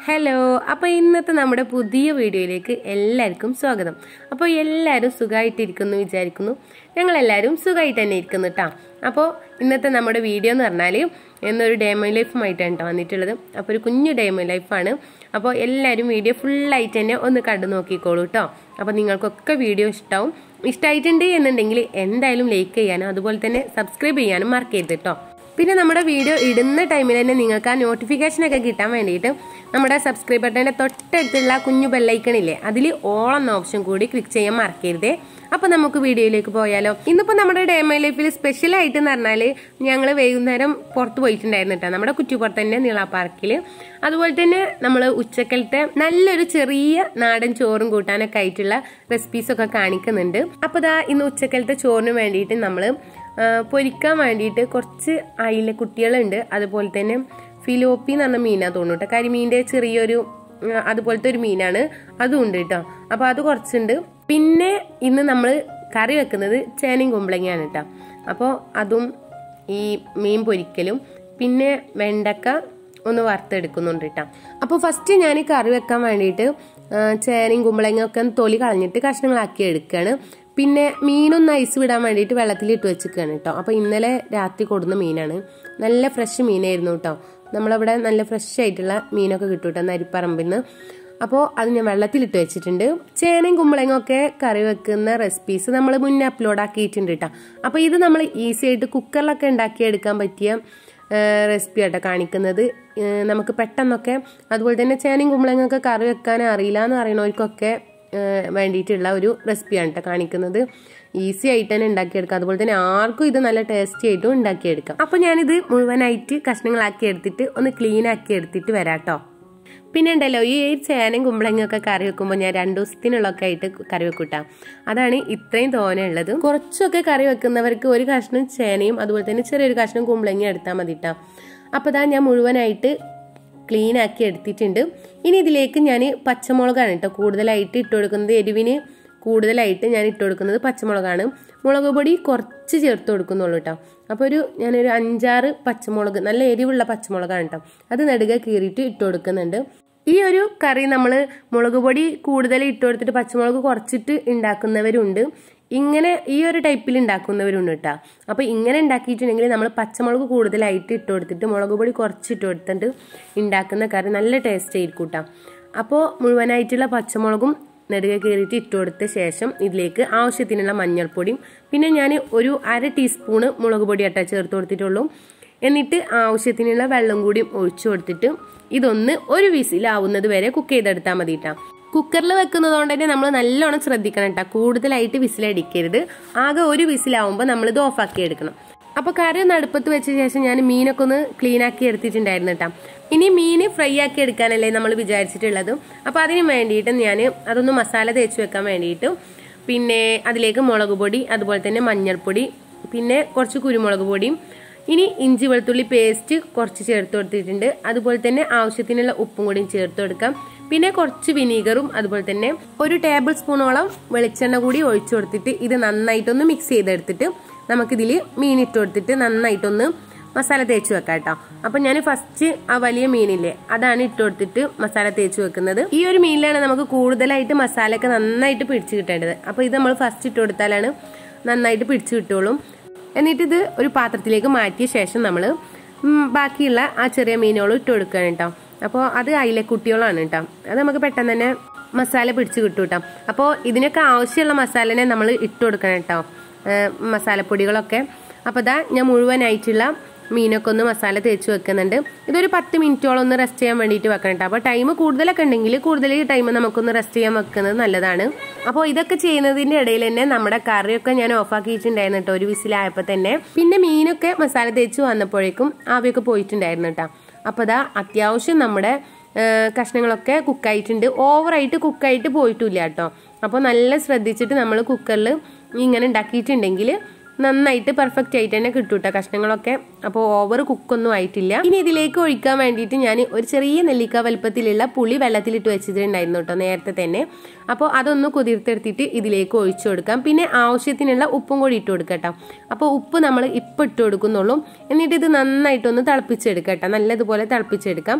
hello അപ്പോൾ ഇന്നത്തെ നമ്മുടെ പുതിയ വീഡിയോയിലേക്ക് എല്ലാവർക്കും സ്വാഗതം അപ്പോൾ എല്ലാവരും സുഖമായിട്ടിരിക്കുന്നു വിചാരിക്കുന്നു ഞങ്ങളെല്ലാവരും സുഖമായിട്ട് തന്നെ ഇരിക്കുന്നു കേട്ടോ അപ്പോൾ ഇന്നത്തെ നമ്മുടെ വീഡിയോ എന്ന് പറഞ്ഞാൽ എന്നൊരു ഡേമോ ലൈഫുമായിട്ടാണ് കേട്ടോ വന്നിട്ടുള്ളത് അപ്പോൾ ഒരു കുഞ്ഞു ഡേമോ ലൈഫാണ് അപ്പോൾ എല്ലാവരും വീഡിയോ ഫുള്ളായിട്ട് തന്നെ ഒന്ന് കണ്ടു നോക്കിക്കോളൂ കേട്ടോ അപ്പോൾ നിങ്ങൾക്കൊക്കെ വീഡിയോ ഇഷ്ടമാവും ഇഷ്ടമായിട്ടുണ്ട് എന്നുണ്ടെങ്കിൽ എന്തായാലും ലൈക്ക് ചെയ്യാനും അതുപോലെ തന്നെ സബ്സ്ക്രൈബ് ചെയ്യാനും മറക്കരുത് കേട്ടോ പിന്നെ നമ്മുടെ വീഡിയോ ഇടുന്ന ടൈമിൽ തന്നെ നിങ്ങൾക്ക് ആ നോട്ടിഫിക്കേഷൻ ഒക്കെ കിട്ടാൻ വേണ്ടിയിട്ട് നമ്മുടെ സബ്സ്ക്രൈബ് ബട്ടൻ്റെ തൊട്ടടുത്തുള്ള കുഞ്ഞു ബെല്ലൈക്കണില്ലേ അതിൽ ഓൾ എന്ന ഓപ്ഷൻ കൂടി ക്ലിക്ക് ചെയ്യാൻ മറക്കരുതേ അപ്പോൾ നമുക്ക് വീഡിയോയിലേക്ക് പോയാലോ ഇന്നിപ്പോൾ നമ്മുടെ ഡേമൈ ലൈഫിൽ സ്പെഷ്യൽ ആയിട്ട് എന്ന് പറഞ്ഞാൽ ഞങ്ങൾ വൈകുന്നേരം പുറത്ത് പോയിട്ടുണ്ടായിരുന്നു കേട്ടോ നമ്മുടെ കുറ്റിപ്പുറത്ത് തന്നെ നീള പാർക്കിൽ അതുപോലെ തന്നെ നമ്മൾ ഉച്ചക്കലത്തെ നല്ലൊരു ചെറിയ നാടൻ ചോറും കൂട്ടാനൊക്കെ ആയിട്ടുള്ള റെസിപ്പീസ് ഒക്കെ കാണിക്കുന്നുണ്ട് അപ്പോൾ ദാ ഇന്ന് ഉച്ചക്കലത്തെ ചോറിന് വേണ്ടിയിട്ട് നമ്മൾ പൊരിക്കാൻ വേണ്ടിയിട്ട് കുറച്ച് അയില കുട്ടികളുണ്ട് അതുപോലെ തന്നെ ഫിലോപ്പി എന്ന് പറഞ്ഞ മീനാണ് തോന്നുന്നു കേട്ടോ കരിമീൻ്റെ ചെറിയൊരു ആ, അതുപോലത്തെ ഒരു മീനാണ് അതും ഉണ്ട് കേട്ടോ അപ്പോൾ അത് കുറച്ചുണ്ട് പിന്നെ ഇന്ന് നമ്മൾ കറി വെക്കുന്നത് ചേനയും കുമ്പളങ്ങയാണ് കേട്ടോ അപ്പോൾ അതും ഈ മീൻ പൊരിക്കലും പിന്നെ വെണ്ടക്ക ഒന്ന് വറുത്തെടുക്കുന്നുണ്ട് കേട്ടോ അപ്പോൾ ഫസ്റ്റ് ഞാൻ കറി വെക്കാൻ വേണ്ടിയിട്ട് ആ, ചേനയും കുമ്പളങ്ങയൊക്കെ ഒന്ന് തൊലി കളഞ്ഞിട്ട് കഷ്ണങ്ങളാക്കി എടുക്കുകയാണ് പിന്നെ മീനൊന്ന് ഐസ് വിടാൻ വേണ്ടിയിട്ട് വെള്ളത്തിലിട്ട് വെച്ചിരിക്കുകയാണ് കേട്ടോ അപ്പോൾ ഇന്നലെ രാത്രി കൊടുന്ന മീനാണ് നല്ല ഫ്രഷ് മീനായിരുന്നു കേട്ടോ നമ്മളവിടെ നല്ല ഫ്രഷ് ആയിട്ടുള്ള മീനൊക്കെ കിട്ടും കേട്ടോ നരിപ്പറമ്പിൽ നിന്ന് അപ്പോൾ അത് ഞാൻ വെള്ളത്തിലിട്ട് വെച്ചിട്ടുണ്ട് ചേനയും കുമ്പളങ്ങയും ഒക്കെ കറി വെക്കുന്ന റെസിപ്പീസ് നമ്മൾ മുന്നേ അപ്ലോഡ് ആക്കിയിട്ടുണ്ട് കേട്ടോ അപ്പോൾ ഇത് നമ്മൾ ഈസി ആയിട്ട് കുക്കറിലൊക്കെ ഉണ്ടാക്കിയെടുക്കാൻ പറ്റിയ റെസിപ്പി ആട്ടോ കാണിക്കുന്നത് ഏഹ് നമുക്ക് പെട്ടെന്നൊക്കെ അതുപോലെ തന്നെ ചേനയും കുമ്പളങ്ങയൊക്കെ കറി വെക്കാൻ അറിയില്ല എന്ന് പറയുന്നവർക്കൊക്കെ ഏഹ് വേണ്ടിയിട്ടുള്ള ഒരു റെസിപ്പിയാണ് കേട്ടോ കാണിക്കുന്നത് ഈസി ആയിട്ട് തന്നെ ഉണ്ടാക്കിയെടുക്കാം അതുപോലെ തന്നെ ആർക്കും ഇത് നല്ല ടേസ്റ്റി ആയിട്ടും ഉണ്ടാക്കിയെടുക്കാം അപ്പോൾ ഞാനിത് മുഴുവനായിട്ട് കഷ്ണങ്ങളാക്കി എടുത്തിട്ട് ഒന്ന് ക്ലീൻ ആക്കി എടുത്തിട്ട് വരാം കേട്ടോ പിന്നെ ഉണ്ടല്ലോ ഈ ചേനയും കുമ്പളങ്ങയൊക്കെ കറി വെക്കുമ്പോൾ ഞാൻ രണ്ടു ദിവസത്തിനുള്ളൊക്കെ ആയിട്ട് കറി വെക്കൂട്ടാം അതാണ് ഇത്രയും തോനെ ഉള്ളത് കുറച്ചൊക്കെ കറി വെക്കുന്നവർക്ക് ഒരു കഷ്ണം ചേനയും അതുപോലെ തന്നെ ചെറിയൊരു കഷ്ണം കുമ്പളങ്ങയും എടുത്താൽ മതി കേട്ടോ അപ്പോൾ ഇതാ ഞാൻ മുഴുവനായിട്ട് ക്ലീൻ ആക്കി എടുത്തിട്ടുണ്ട് ഇനി ഇതിലേക്ക് ഞാൻ പച്ചമുളകാണ് കേട്ടോ കൂടുതലായിട്ട് ഇട്ട് കൊടുക്കുന്നത് എരിവിന് കൂടുതലായിട്ട് ഞാൻ ഇട്ട് കൊടുക്കുന്നത് പച്ചമുളകാണ് മുളക് പൊടി കുറച്ച് ചേർത്ത് കൊടുക്കുന്നുള്ളൂ കേട്ടോ അപ്പോൾ ഒരു ഞാനൊരു അഞ്ചാറ് പച്ചമുളക് നല്ല എരിവുള്ള പച്ചമുളകാണ് കേട്ടോ അത് നെടുക കീറിയിട്ട് ഇട്ട് കൊടുക്കുന്നുണ്ട് ഈ ഒരു കറി നമ്മൾ മുളക് പൊടി കൂടുതൽ ഇട്ട് കൊടുത്തിട്ട് പച്ചമുളക് കുറച്ചിട്ട് ഉണ്ടാക്കുന്നവരുണ്ട് ഇങ്ങനെ ഈ ഒരു ടൈപ്പിൽ ഉണ്ടാക്കുന്നവരുണ്ട് കേട്ടോ അപ്പോൾ ഇങ്ങനെ ഉണ്ടാക്കിയിട്ടുണ്ടെങ്കിൽ നമ്മൾ പച്ചമുളക് കൂടുതലായിട്ട് ഇട്ട് കൊടുത്തിട്ട് മുളക് പൊടി കുറച്ചിട്ട് കൊടുത്തിട്ട് ഉണ്ടാക്കുന്ന കറി നല്ല ടേസ്റ്റ് ആയിരിക്കും കേട്ടോ അപ്പോൾ മുഴുവനായിട്ടുള്ള പച്ചമുളകും നെടുക കീറിയിട്ട് ഇട്ട് കൊടുത്ത ശേഷം ഇതിലേക്ക് ആവശ്യത്തിനുള്ള മഞ്ഞൾപ്പൊടിയും പിന്നെ ഞാൻ ഒരു അര ടീസ്പൂണ് മുളക് പൊടി അട്ട ചേർത്ത് കൊടുത്തിട്ടുള്ളൂ എന്നിട്ട് ആവശ്യത്തിനുള്ള വെള്ളം കൂടി ഒഴിച്ചു കൊടുത്തിട്ട് ഇതൊന്ന് ഒരു വിസിലാവുന്നത് വരെ കുക്ക് ചെയ്തെടുത്താൽ മതി കേട്ടോ കുക്കറിൽ വെക്കുന്നതുകൊണ്ട് തന്നെ നമ്മൾ നല്ലോണം ശ്രദ്ധിക്കണം കേട്ടോ കൂടുതലായിട്ട് വിസിലടിക്കരുത് ആകെ ഒരു വിസിലാവുമ്പോൾ നമ്മളിത് ഓഫാക്കി എടുക്കണം അപ്പോൾ കറി ഒന്ന് അടുപ്പത്ത് വെച്ച ശേഷം ഞാൻ മീനൊക്കെ ഒന്ന് ക്ലീൻ ആക്കി എടുത്തിട്ടുണ്ടായിരുന്നു കേട്ടോ ഇനി മീൻ ഫ്രൈ ആക്കി എടുക്കാനല്ലേ നമ്മൾ വിചാരിച്ചിട്ടുള്ളത് അപ്പോൾ അതിന് വേണ്ടിയിട്ട് ഞാൻ അതൊന്ന് മസാല തേച്ച് വെക്കാൻ വേണ്ടിയിട്ട് പിന്നെ അതിലേക്ക് മുളക് പൊടി അതുപോലെ തന്നെ മഞ്ഞൾപ്പൊടി പിന്നെ കുറച്ച് കുരുമുളക് പൊടിയും ഇനി ഇഞ്ചി വെളുത്തുള്ളി പേസ്റ്റ് കുറച്ച് ചേർത്ത് കൊടുത്തിട്ടുണ്ട് അതുപോലെ തന്നെ ആവശ്യത്തിനുള്ള ഉപ്പും കൂടി ചേർത്ത് കൊടുക്കാം പിന്നെ കുറച്ച് വിനീഗറും അതുപോലെ തന്നെ ഒരു ടേബിൾ സ്പൂണോളം വെളിച്ചെണ്ണ കൂടി ഒഴിച്ചു കൊടുത്തിട്ട് ഇത് നന്നായിട്ടൊന്ന് മിക്സ് ചെയ്തെടുത്തിട്ട് നമുക്കിതിൽ മീൻ ഇട്ട് കൊടുത്തിട്ട് നന്നായിട്ടൊന്ന് മസാല തേച്ച് വെക്കാം കേട്ടോ അപ്പൊ ഞാൻ ഫസ്റ്റ് ആ വലിയ മീനില്ലേ അതാണ് ഇട്ട് കൊടുത്തിട്ട് മസാല തേച്ച് വെക്കുന്നത് ഈ ഒരു മീനിലാണ് നമുക്ക് കൂടുതലായിട്ട് മസാലയൊക്കെ നന്നായിട്ട് പിടിച്ചു കിട്ടേണ്ടത് അപ്പൊ ഇത് നമ്മൾ ഫസ്റ്റ് ഇട്ട് കൊടുത്താലാണ് നന്നായിട്ട് പിടിച്ചു കിട്ടുള്ളൂ എന്നിട്ട് ഇത് ഒരു പാത്രത്തിലേക്ക് മാറ്റിയ ശേഷം നമ്മൾ ബാക്കിയുള്ള ആ ചെറിയ മീനുകളും ഇട്ട് കൊടുക്കുകയാണ് കേട്ടോ അപ്പോൾ അത് അയിലെ കുട്ടികളാണ് കേട്ടോ അത് നമുക്ക് പെട്ടെന്ന് തന്നെ മസാല പിടിച്ച് കിട്ടും കേട്ടോ അപ്പോൾ ഇതിനൊക്കെ ആവശ്യമുള്ള മസാലനെ നമ്മൾ ഇട്ട് കൊടുക്കണം കേട്ടോ ഏഹ് മസാലപ്പൊടികളൊക്കെ അപ്പോൾ ഇതാ ഞാൻ മുഴുവനായിട്ടുള്ള മീനൊക്കെ ഒന്ന് മസാല തേച്ച് വെക്കുന്നുണ്ട് ഇതൊരു പത്ത് മിനിറ്റോളം ഒന്ന് റെസ്റ്റ് ചെയ്യാൻ വേണ്ടിയിട്ട് വെക്കണം കേട്ടോ അപ്പോൾ ടൈം കൂടുതലൊക്കെ ഉണ്ടെങ്കിൽ കൂടുതൽ ടൈം നമുക്കൊന്ന് റെസ്റ്റ് ചെയ്യാൻ വെക്കുന്നത് നല്ലതാണ് അപ്പോൾ ഇതൊക്കെ ചെയ്യുന്നതിൻ്റെ ഇടയിൽ തന്നെ നമ്മുടെ കറിയൊക്കെ ഞാൻ ഓഫാക്കിയിട്ടുണ്ടായിരുന്നു കേട്ടോ ഒരു വിസിലായപ്പോൾ തന്നെ പിന്നെ മീനൊക്കെ മസാല തേച്ച് വന്നപ്പോഴേക്കും ആവിയൊക്കെ പോയിട്ടുണ്ടായിരുന്നു കേട്ടോ അപ്പോൾ ഇതാ അത്യാവശ്യം നമ്മുടെ ഏഹ് കഷ്ണങ്ങളൊക്കെ കുക്കായിട്ടുണ്ട് ഓവറായിട്ട് കുക്കായിട്ട് പോയിട്ടില്ല കേട്ടോ അപ്പോൾ നല്ല ശ്രദ്ധിച്ചിട്ട് നമ്മൾ കുക്കറിൽ ഇങ്ങനെ ഉണ്ടാക്കിയിട്ടുണ്ടെങ്കിൽ നന്നായിട്ട് പെർഫെക്റ്റ് ആയിട്ട് തന്നെ കിട്ടും കേട്ടോ കഷ്ണങ്ങളൊക്കെ അപ്പോൾ ഓവർ കുക്കൊന്നും ആയിട്ടില്ല ഇനി ഇതിലേക്ക് ഒഴിക്കാൻ വേണ്ടിയിട്ട് ഞാൻ ഒരു ചെറിയ നെല്ലിക്ക വലുപ്പത്തിലുള്ള പുളി വെള്ളത്തിലിട്ട് വെച്ചിട്ടുണ്ടായിരുന്നു കേട്ടോ നേരത്തെ തന്നെ അപ്പോൾ അതൊന്ന് കുതിർത്തെടുത്തിട്ട് ഇതിലേക്ക് ഒഴിച്ചു കൊടുക്കാം പിന്നെ ആവശ്യത്തിനുള്ള ഉപ്പും കൂടി ഇട്ട് കൊടുക്കാം കേട്ടോ അപ്പോൾ ഉപ്പ് നമ്മൾ ഇപ്പം ഇട്ട് കൊടുക്കുന്നുള്ളൂ എന്നിട്ട് ഇത് നന്നായിട്ടൊന്ന് തിളപ്പിച്ചെടുക്കാം കേട്ടോ നല്ലതുപോലെ തിളപ്പിച്ചെടുക്കാം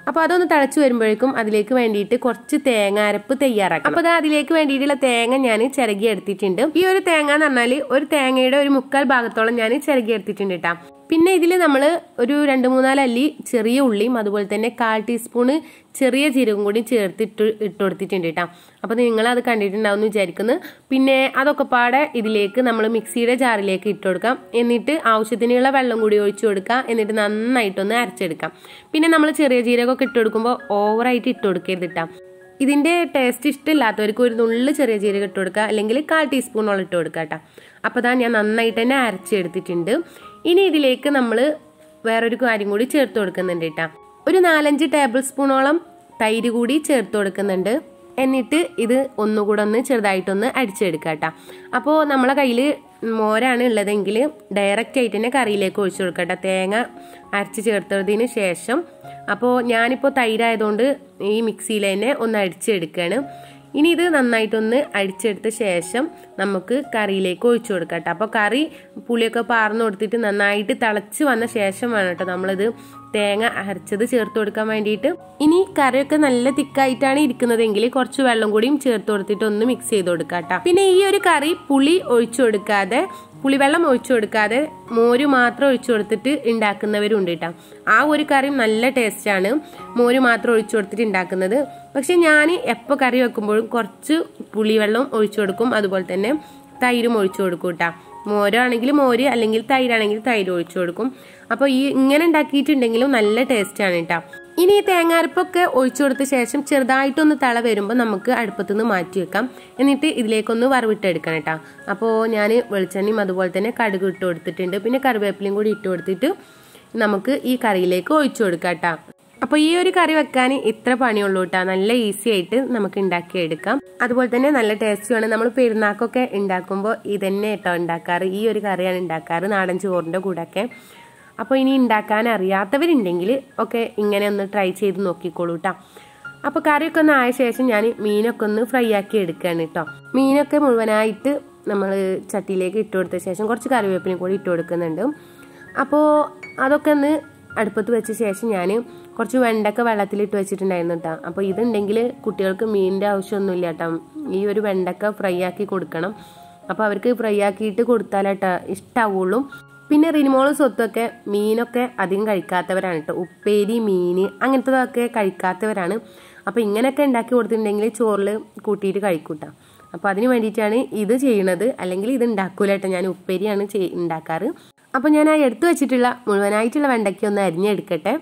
അപ്പോൾ അതൊന്ന് തിളച്ച് വരുമ്പോഴേക്കും അതിലേക്ക് വേണ്ടിയിട്ട് കുറച്ച് തേങ്ങ അരപ്പ് തയ്യാറാക്കാം അപ്പോൾ അത് അതിലേക്ക് വേണ്ടിയിട്ടുള്ള തേങ്ങ ഞാൻ ചിരകി എടുത്തിട്ടുണ്ട് ഈ ഒരു തേങ്ങ എന്ന് പറഞ്ഞാൽ ഒരു തേങ്ങയുടെ ഒരു മുക്കാൽ ഭാഗത്തോളം ഞാൻ ചിരകി എടുത്തിട്ടുണ്ട് കേട്ടോ പിന്നെ ഇതിൽ നമ്മൾ ഒരു രണ്ട് മൂന്നാല് അല്ലി ചെറിയ ഉള്ളിയും അതുപോലെ തന്നെ കാൽ ടീസ്പൂണ് ചെറിയ ജീരകം കൂടി ചേർത്തിട്ട് ഇട്ട് കൊടുത്തിട്ടുണ്ട് കേട്ടോ അപ്പോൾ നിങ്ങൾ അത് കണ്ടിട്ടുണ്ടാവും എന്ന് വിചാരിക്കുന്നു പിന്നെ അതൊക്കെ പാടെ ഇതിലേക്ക് നമ്മൾ മിക്സിയുടെ ജാറിലേക്ക് ഇട്ട് കൊടുക്കാം എന്നിട്ട് ആവശ്യത്തിനുള്ള വെള്ളം കൂടി ഒഴിച്ചു കൊടുക്കാം എന്നിട്ട് നന്നായിട്ടൊന്ന് അരച്ചെടുക്കാം പിന്നെ നമ്മൾ ചെറിയ ജീരകമൊക്കെ ഇട്ട് കൊടുക്കുമ്പോൾ ഓവറായിട്ട് ഇട്ട് കൊടുക്കരുത് കേട്ടോ ഇതിന്റെ ടേസ്റ്റ് ഇഷ്ടമില്ലാത്തവർക്ക് ഒരു നുള്ളു ചെറിയ ജീരകം ഇട്ട് കൊടുക്കുക അല്ലെങ്കിൽ കാൽ ടീസ്പൂണോളം ഇട്ട് കൊടുക്കുക കേട്ടോ അപ്പോൾ അതാ ഞാൻ നന്നായിട്ട് തന്നെ അരച്ചെടുത്തിട്ടുണ്ട് ഇനി ഇതിലേക്ക് നമ്മൾ വേറൊരു കാര്യം കൂടി ചേർത്ത് കൊടുക്കുന്നുണ്ട് കേട്ടോ ഒരു നാലഞ്ച് ടേബിൾ സ്പൂണോളം തൈര് കൂടി ചേർത്ത് കൊടുക്കുന്നുണ്ട് എന്നിട്ട് ഇത് ഒന്നുകൂടെ ഒന്ന് ചെറുതായിട്ടൊന്ന് അടിച്ചെടുക്കുക കേട്ടോ അപ്പോൾ നമ്മളെ കയ്യിൽ മോരാണ് ഉള്ളതെങ്കിൽ ഡയറക്റ്റ് ആയിട്ട് തന്നെ കറിയിലേക്ക് ഒഴിച്ചു കൊടുക്കട്ടെ തേങ്ങ അരച്ച് ചേർത്തതിന് ശേഷം അപ്പോൾ ഞാനിപ്പോൾ തൈരായതുകൊണ്ട് ഈ മിക്സിയിൽ തന്നെ ഒന്ന് അടിച്ചെടുക്കുകയാണ് ഇനി ഇത് നന്നായിട്ടൊന്ന് അടിച്ചെടുത്ത ശേഷം നമുക്ക് കറിയിലേക്ക് ഒഴിച്ചു കൊടുക്കാം കേട്ടോ അപ്പോൾ കറി പുളിയൊക്കെ പാർന്നു കൊടുത്തിട്ട് നന്നായിട്ട് തിളച്ച് വന്ന ശേഷം വേണം കേട്ടോ നമ്മളിത് തേങ്ങ അരച്ചത് ചേർത്ത് കൊടുക്കാൻ വേണ്ടിയിട്ട് ഇനി കറിയൊക്കെ നല്ല തിക്കായിട്ടാണ് ഇരിക്കുന്നതെങ്കിൽ കുറച്ച് വെള്ളം കൂടിയും ചേർത്ത് കൊടുത്തിട്ട് ഒന്ന് മിക്സ് ചെയ്ത് കൊടുക്കാം കേട്ടോ പിന്നെ ഈ ഒരു കറി പുളി ഒഴിച്ചു കൊടുക്കാതെ പുളിവെള്ളം ഒഴിച്ചു കൊടുക്കാതെ മോര് മാത്രം ഒഴിച്ചു കൊടുത്തിട്ട് ഉണ്ടാക്കുന്നവരുണ്ട് കേട്ടോ ആ ഒരു കറിയും നല്ല ടേസ്റ്റാണ് മോര് മാത്രം ഒഴിച്ചു കൊടുത്തിട്ട് ഉണ്ടാക്കുന്നത് പക്ഷെ ഞാൻ എപ്പോൾ കറി വെക്കുമ്പോഴും കുറച്ച് പുളിവെള്ളം ഒഴിച്ചു കൊടുക്കും അതുപോലെ തന്നെ തൈരും ഒഴിച്ചു കൊടുക്കും കേട്ടോ മോരാണെങ്കിൽ മോര് അല്ലെങ്കിൽ തൈരാണെങ്കിൽ തൈര് ഒഴിച്ചു കൊടുക്കും അപ്പോൾ ഈ ഇങ്ങനെ ഉണ്ടാക്കിയിട്ടുണ്ടെങ്കിലും നല്ല ടേസ്റ്റാണ് കേട്ടോ ഇനി ഈ തേങ്ങാരപ്പൊക്കെ ഒഴിച്ചു കൊടുത്ത ശേഷം ചെറുതായിട്ടൊന്ന് തള വരുമ്പോൾ നമുക്ക് അടുപ്പത്തുനിന്ന് മാറ്റി വെക്കാം എന്നിട്ട് ഇതിലേക്കൊന്ന് വറവിട്ടെടുക്കണം കേട്ടോ അപ്പോൾ ഞാൻ വെളിച്ചെണ്ണയും അതുപോലെ തന്നെ കടുക് ഇട്ട് കൊടുത്തിട്ടുണ്ട് പിന്നെ കറിവേപ്പിലയും കൂടി ഇട്ട് കൊടുത്തിട്ട് നമുക്ക് ഈ കറിയിലേക്ക് ഒഴിച്ചു കൊടുക്കാം കേട്ടോ അപ്പോൾ ഈ ഒരു കറി വെക്കാൻ ഇത്ര പണിയുള്ളൂ കേട്ടോ നല്ല ഈസി ആയിട്ട് നമുക്ക് ഉണ്ടാക്കിയെടുക്കാം അതുപോലെ തന്നെ നല്ല ടേസ്റ്റുമാണ് നമ്മൾ പെരുന്നാക്കൊക്കെ ഉണ്ടാക്കുമ്പോൾ ഇതന്നെ കേട്ടോ ഉണ്ടാക്കാറ് ഈ ഒരു കറിയാണ് ഉണ്ടാക്കാറ് നാടൻ ചോറിൻ്റെ കൂടെയൊക്കെ അപ്പോൾ ഇനി ഉണ്ടാക്കാൻ അറിയാത്തവരുണ്ടെങ്കിൽ ഒക്കെ ഇങ്ങനെ ഒന്ന് ട്രൈ ചെയ്ത് നോക്കിക്കോളൂ കേട്ടോ അപ്പോൾ കറിയൊക്കെ ഒന്ന് ആയ ശേഷം ഞാൻ മീനൊക്കെ ഒന്ന് ഫ്രൈ ആക്കി എടുക്കുകയാണ് കേട്ടോ മീനൊക്കെ മുഴുവനായിട്ട് നമ്മൾ ചട്ടിയിലേക്ക് ഇട്ട് കൊടുത്ത ശേഷം കുറച്ച് കറിവേപ്പിനും കൂടി ഇട്ട് കൊടുക്കുന്നുണ്ട് അപ്പോൾ അതൊക്കെ ഒന്ന് അടുപ്പത്ത് വെച്ച ശേഷം ഞാൻ കുറച്ച് വെണ്ടക്ക വെള്ളത്തിലിട്ട് വെച്ചിട്ടുണ്ടായിരുന്നു കേട്ടോ അപ്പോൾ ഇതുണ്ടെങ്കിൽ കുട്ടികൾക്ക് മീനിൻ്റെ ആവശ്യമൊന്നുമില്ല കേട്ടോ ഈ ഒരു വെണ്ടക്ക ഫ്രൈ ആക്കി കൊടുക്കണം അപ്പോൾ അവർക്ക് ഫ്രൈ ആക്കിയിട്ട് കൊടുത്താലേട്ടാ ഇഷ്ടാവുള്ളൂ പിന്നെ റിനിമോളും സ്വത്തൊക്കെ മീനൊക്കെ അധികം കഴിക്കാത്തവരാണ് കേട്ടോ ഉപ്പേരി മീൻ അങ്ങനത്തതൊക്കെ കഴിക്കാത്തവരാണ് അപ്പോൾ ഇങ്ങനെയൊക്കെ ഉണ്ടാക്കി കൊടുത്തിട്ടുണ്ടെങ്കിൽ ചോറിൽ കൂട്ടിയിട്ട് കഴിക്കൂട്ടാ അപ്പോൾ അതിന് വേണ്ടിയിട്ടാണ് ഇത് ചെയ്യണത് അല്ലെങ്കിൽ ഇത് ഉണ്ടാക്കൂല കേട്ടോ ഞാൻ ഉപ്പേരിയാണ് ചെയ് ഉണ്ടാക്കാറ് അപ്പോൾ ഞാൻ ആ എടുത്തു വെച്ചിട്ടുള്ള മുഴുവനായിട്ടുള്ള വെണ്ടയ്ക്ക ഒന്ന് അരിഞ്ഞെടുക്കട്ടെ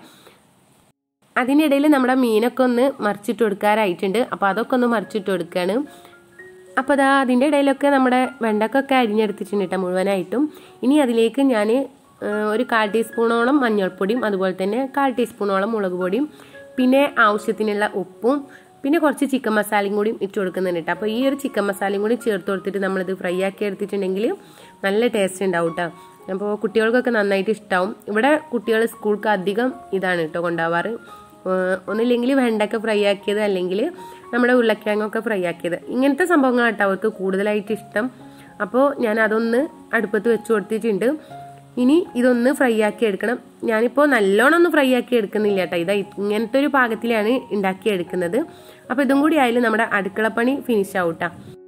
അതിനിടയിൽ നമ്മുടെ മീനൊക്കെ ഒന്ന് മറിച്ചിട്ട് കൊടുക്കാറായിട്ടുണ്ട് അപ്പോൾ അതൊക്കെ ഒന്ന് മറിച്ചിട്ട് കൊടുക്കുകയാണ് അപ്പോൾ അതാ അതിൻ്റെ ഇടയിലൊക്കെ നമ്മുടെ വെണ്ടക്കൊക്കെ അരിഞ്ഞെടുത്തിട്ടുണ്ട് കേട്ടോ മുഴുവനായിട്ടും ഇനി അതിലേക്ക് ഞാൻ ഒരു കാൽ ടീസ്പൂണോളം മഞ്ഞൾപ്പൊടിയും അതുപോലെ തന്നെ കാൽ ടീസ്പൂണോളം മുളക് പൊടിയും പിന്നെ ആവശ്യത്തിനുള്ള ഉപ്പും പിന്നെ കുറച്ച് ചിക്കൻ മസാലയും കൂടി ഇട്ട് കൊടുക്കുന്നുണ്ട് കേട്ടോ അപ്പോൾ ഈ ഒരു ചിക്കൻ മസാലയും കൂടി ചേർത്ത് കൊടുത്തിട്ട് നമ്മളിത് ഫ്രൈ ആക്കി എടുത്തിട്ടുണ്ടെങ്കിൽ നല്ല ടേസ്റ്റ് ഉണ്ടാവും കേട്ടോ അപ്പോൾ കുട്ടികൾക്കൊക്കെ നന്നായിട്ട് ഇഷ്ടമാവും ഇവിടെ കുട്ടികൾ സ്കൂൾക്ക് അധികം ഇതാണ് കേട്ടോ കൊണ്ടുപോവാറ് ഒന്നില്ലെങ്കിൽ വെണ്ടക്ക ഫ്രൈ ആക്കിയത് അല്ലെങ്കിൽ നമ്മുടെ ഉരുളക്കിഴങ്ങൊക്കെ ഫ്രൈ ആക്കിയത് ഇങ്ങനത്തെ സംഭവങ്ങളാട്ടോ അവർക്ക് കൂടുതലായിട്ട് ഇഷ്ടം അപ്പോൾ ഞാൻ അതൊന്ന് അടുപ്പത്ത് വെച്ച് കൊടുത്തിട്ടുണ്ട് ഇനി ഇതൊന്ന് ഫ്രൈ ആക്കി എടുക്കണം ഞാനിപ്പോൾ നല്ലോണം ഒന്ന് ഫ്രൈ ആക്കി എടുക്കുന്നില്ല കേട്ടോ ഇതാ ഇങ്ങനത്തെ ഒരു പാകത്തിലാണ് ഉണ്ടാക്കി എടുക്കുന്നത് അപ്പോൾ ഇതും കൂടി ആയാലും നമ്മുടെ അടുക്കളപ്പണി ഫിനിഷ് ആവൂട്ടാ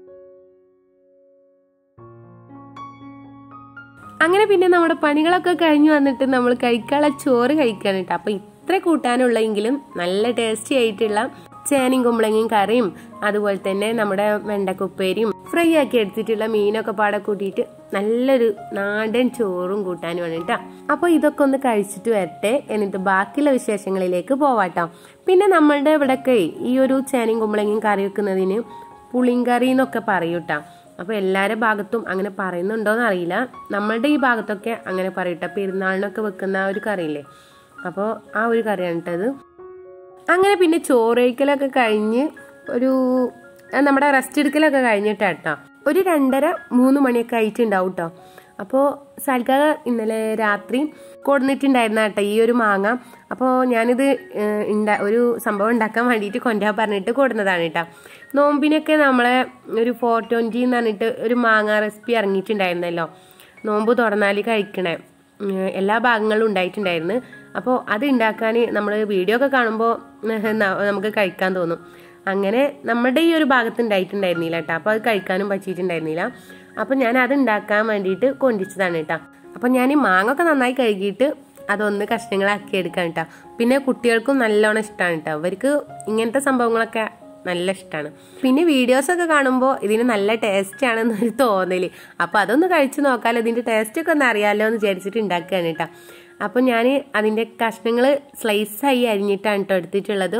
അങ്ങനെ പിന്നെ നമ്മുടെ പണികളൊക്കെ കഴിഞ്ഞു വന്നിട്ട് നമ്മൾ കഴിക്കാനുള്ള ചോറ് കഴിക്കാൻ കേട്ടോ അപ്പോൾ ഇത്ര കൂട്ടാനുള്ളെങ്കിലും നല്ല ടേസ്റ്റി ആയിട്ടുള്ള ചേനയും കുമ്പളങ്ങയും കറിയും അതുപോലെ തന്നെ നമ്മുടെ വെണ്ടക്കുപ്പേരിയും ഫ്രൈ ആക്കി എടുത്തിട്ടുള്ള മീനൊക്കെ പാടെ കൂട്ടിയിട്ട് നല്ലൊരു നാടൻ ചോറും കൂട്ടാനുമാണ് കേട്ടോ അപ്പോൾ ഇതൊക്കെ ഒന്ന് കഴിച്ചിട്ട് വരട്ടെ എന്നിട്ട് ബാക്കിയുള്ള വിശേഷങ്ങളിലേക്ക് പോവാട്ടോ പിന്നെ നമ്മളുടെ ഇവിടെയൊക്കെ ഈ ഒരു ചേനയും കുമ്പളങ്ങയും കറി വെക്കുന്നതിന് പുളിങ്കറി എന്നൊക്കെ പറയൂട്ടാ അപ്പോൾ എല്ലാവരുടെ ഭാഗത്തും അങ്ങനെ പറയുന്നുണ്ടോയെന്ന് അറിയില്ല നമ്മളുടെ ഈ ഭാഗത്തൊക്കെ അങ്ങനെ പറയട്ടെ പെരുന്നാളിനൊക്കെ വെക്കുന്ന ആ ഒരു കറിയില്ലേ അപ്പോൾ ആ ഒരു കറിയാണ് കേട്ടത് അങ്ങനെ പിന്നെ ചോറ് കഴിക്കലൊക്കെ കഴിഞ്ഞ് ഒരു നമ്മുടെ റെസ്റ്റ് എടുക്കലൊക്കെ കഴിഞ്ഞിട്ടാട്ടോ ഒരു രണ്ടര മൂന്ന് മണിയൊക്കെ ആയിട്ടുണ്ടാവും കേട്ടോ അപ്പോൾ സൽക്കാക ഇന്നലെ രാത്രി കൊടുന്നിട്ടുണ്ടായിരുന്ന കേട്ടോ ഈ ഒരു മാങ്ങ അപ്പോൾ ഞാനിത് ഉണ്ടാ ഒരു സംഭവം ഉണ്ടാക്കാൻ വേണ്ടിയിട്ട് കൊണ്ടുപോകാൻ പറഞ്ഞിട്ട് കൊടുന്നതാണ് കേട്ടോ നോമ്പിനൊക്കെ നമ്മളെ ഒരു ഫോർ ട്വൻറ്റി എന്ന് പറഞ്ഞിട്ട് ഒരു മാങ്ങ റെസിപ്പി ഇറങ്ങിയിട്ടുണ്ടായിരുന്നല്ലോ നോമ്പ് തുറന്നാൽ കഴിക്കണേ എല്ലാ ഭാഗങ്ങളും ഉണ്ടായിട്ടുണ്ടായിരുന്നു അപ്പോൾ അത് ഉണ്ടാക്കാൻ നമ്മൾ വീഡിയോ ഒക്കെ കാണുമ്പോൾ നമുക്ക് കഴിക്കാൻ തോന്നും അങ്ങനെ നമ്മുടെ ഈ ഒരു ഭാഗത്ത് ഉണ്ടായിട്ടുണ്ടായിരുന്നില്ല കേട്ടോ അപ്പോൾ അത് കഴിക്കാനും പറ്റിയിട്ടുണ്ടായിരുന്നില്ല അപ്പോൾ ഞാൻ അത് ഉണ്ടാക്കാൻ വേണ്ടിയിട്ട് കൊണ്ടിച്ചതാണ് കേട്ടോ അപ്പോൾ ഞാൻ ഈ മാങ്ങ ഒക്കെ നന്നായി കഴുകിയിട്ട് അതൊന്ന് കഷ്ണങ്ങളാക്കി എടുക്കാൻ കേട്ടോ പിന്നെ കുട്ടികൾക്കും നല്ലോണം ഇഷ്ടമാണ് കേട്ടോ അവർക്ക് ഇങ്ങനത്തെ സംഭവങ്ങളൊക്കെ നല്ല ഇഷ്ടമാണ് പിന്നെ വീഡിയോസ് ഒക്കെ കാണുമ്പോൾ ഇതിന് നല്ല ടേസ്റ്റ് ആണെന്നൊരു തോന്നല് അപ്പോൾ അതൊന്ന് കഴിച്ചു നോക്കാമല്ലോ ഇതിൻ്റെ ടേസ്റ്റ് ഒക്കെ ഒന്ന് അറിയാമല്ലോ എന്ന് വിചാരിച്ചിട്ട് ഉണ്ടാക്കുകയാണ് കേട്ടോ അപ്പോൾ ഞാൻ അതിൻ്റെ കഷ്ണങ്ങൾ സ്ലൈസായി അരിഞ്ഞിട്ടാണ് കേട്ടോ എടുത്തിട്ടുള്ളത്